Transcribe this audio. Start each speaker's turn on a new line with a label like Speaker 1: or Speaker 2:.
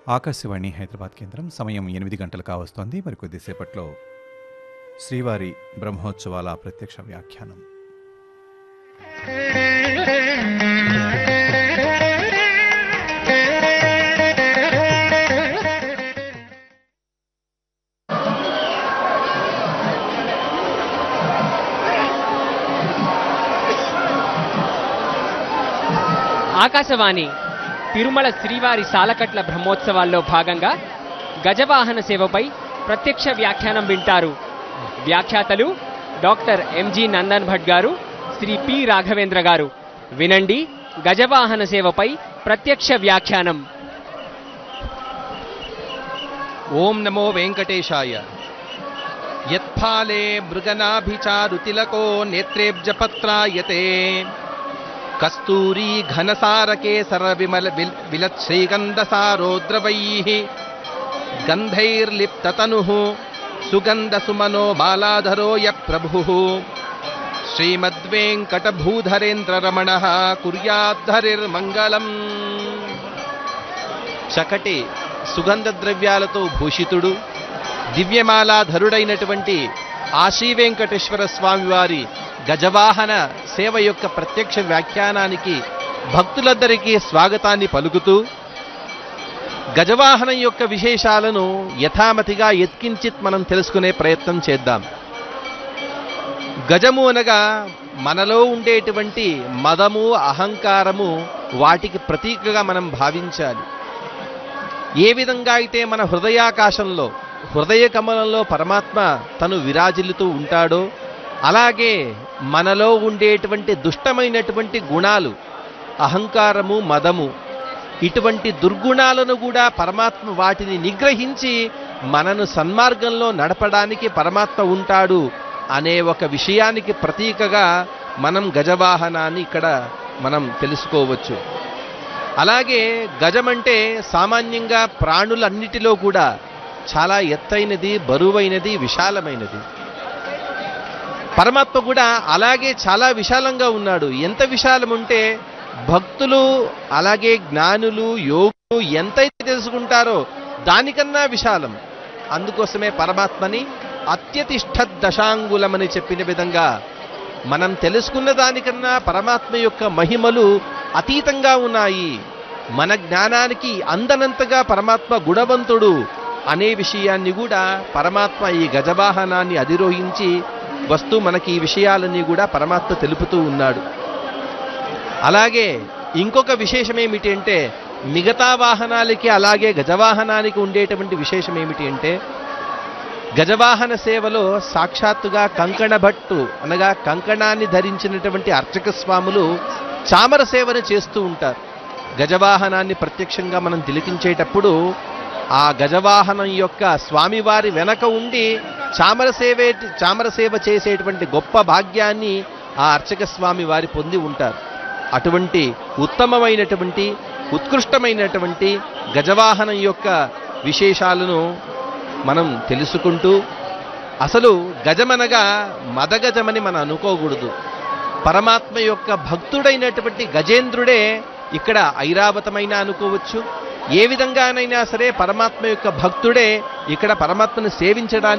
Speaker 1: ఆకాశవాణి హైదరాబాద్ కేంద్రం సమయం ఎనిమిది గంటలు కావస్తోంది మరి కొద్దిసేపట్లో శ్రీవారి బ్రహ్మోత్సవాల ప్రత్యక్ష వ్యాఖ్యానం
Speaker 2: ఆకాశవాణి తిరుమల శ్రీవారి సాలకట్ల బ్రహ్మోత్సవాల్లో భాగంగా గజవాహన సేవపై ప్రత్యక్ష వ్యాఖ్యానం వింటారు వ్యాఖ్యాతలు డాక్టర్ ఎంజి నందన్ భట్ గారు శ్రీ పి రాఘవేంద్ర గారు వినండి గజవాహన సేవపై ప్రత్యక్ష వ్యాఖ్యానం
Speaker 3: ఓం నమో వెంకటేశాయ యత్ఫాలే మృగనాభిచారుతిలకో నేత్రేబ్జపత్రాయతే కస్తూరీ ఘనసారకేసర విమల విల్ విలత్ శ్రీగంధసారోద్రవైః గంధైర్లిప్తతనుః సుగంధసుమనో బాలాధరో య ప్రభుః శ్రీమద్వేంకటభూధరేంద్రరమణः కుర్యాద్ధరిర్మంగళం చకటి సుగంధ ద్రవ్యాలతో భూషితుడు దివ్యమాలాధరుడైనటువంటి ఆశీ వెంకటేశ్వర స్వామి వారి గజవాహన సేవ యొక్క ప్రత్యక్ష వ్యాఖ్యానానికి భక్తులందరికీ స్వాగతాన్ని పలుకుతూ గజవాహనం యొక్క విశేషాలను యథామతిగా ఎత్కించిత్ మనం తెలుసుకునే ప్రయత్నం చేద్దాం గజము అనగా మనలో ఉండేటువంటి మదము అహంకారము వాటికి ప్రతీకగా మనం భావించాలి ఏ విధంగా అయితే మన హృదయాకాశంలో హృదయ కమలంలో పరమాత్మ తను విరాజిల్లుతూ ఉంటాడో అలాగే మనలో ఉండేటువంటి దుష్టమైనటువంటి గుణాలు అహంకారము మదము ఇటువంటి దుర్గుణాలను కూడా పరమాత్మ వాటిని నిగ్రహించి మనను సన్మార్గంలో నడపడానికి పరమాత్మ ఉంటాడు అనే ఒక విషయానికి ప్రతీకగా మనం గజవాహనాన్ని ఇక్కడ మనం తెలుసుకోవచ్చు అలాగే గజమంటే సామాన్యంగా ప్రాణులన్నిటిలో కూడా చాలా ఎత్తైనది బరువైనది విశాలమైనది పరమాత్మ కూడా అలాగే చాలా విశాలంగా ఉన్నాడు ఎంత విశాలం ఉంటే భక్తులు అలాగే జ్ఞానులు యోగులు ఎంతైతే తెలుసుకుంటారో దానికన్నా విశాలం అందుకోసమే పరమాత్మని అత్యతిష్ట దశాంగులమని చెప్పిన విధంగా మనం తెలుసుకున్న దానికన్నా పరమాత్మ యొక్క మహిమలు అతీతంగా ఉన్నాయి మన జ్ఞానానికి అందనంతగా పరమాత్మ గుణవంతుడు అనే విషయాన్ని కూడా పరమాత్మ ఈ గజవాహనాన్ని అధిరోహించి వస్తూ మనకి ఈ విషయాలన్నీ కూడా పరమాత్మ తెలుపుతూ ఉన్నాడు అలాగే ఇంకొక విశేషం ఏమిటి అంటే మిగతా వాహనాలకి అలాగే గజవాహనానికి ఉండేటువంటి విశేషం ఏమిటి అంటే గజవాహన సేవలో సాక్షాత్తుగా కంకణ భట్టు అనగా కంకణాన్ని ధరించినటువంటి అర్చక స్వాములు చామర సేవను చేస్తూ ఉంటారు గజవాహనాన్ని ప్రత్యక్షంగా మనం తిలకించేటప్పుడు ఆ గజవాహనం యొక్క స్వామివారి వెనక ఉండి చామర సేవే చామర సేవ చేసేటువంటి గొప్ప భాగ్యాన్ని ఆ అర్చక స్వామి వారి పొంది ఉంటారు అటువంటి ఉత్తమమైనటువంటి ఉత్కృష్టమైనటువంటి గజవాహనం యొక్క విశేషాలను మనం తెలుసుకుంటూ అసలు గజమనగా మదగజమని మనం అనుకోకూడదు పరమాత్మ యొక్క భక్తుడైనటువంటి గజేంద్రుడే ఇక్కడ ఐరావతమైన అనుకోవచ్చు ఏ విధంగానైనా సరే పరమాత్మ యొక్క భక్తుడే ఇక్కడ పరమాత్మను సేవించడానికి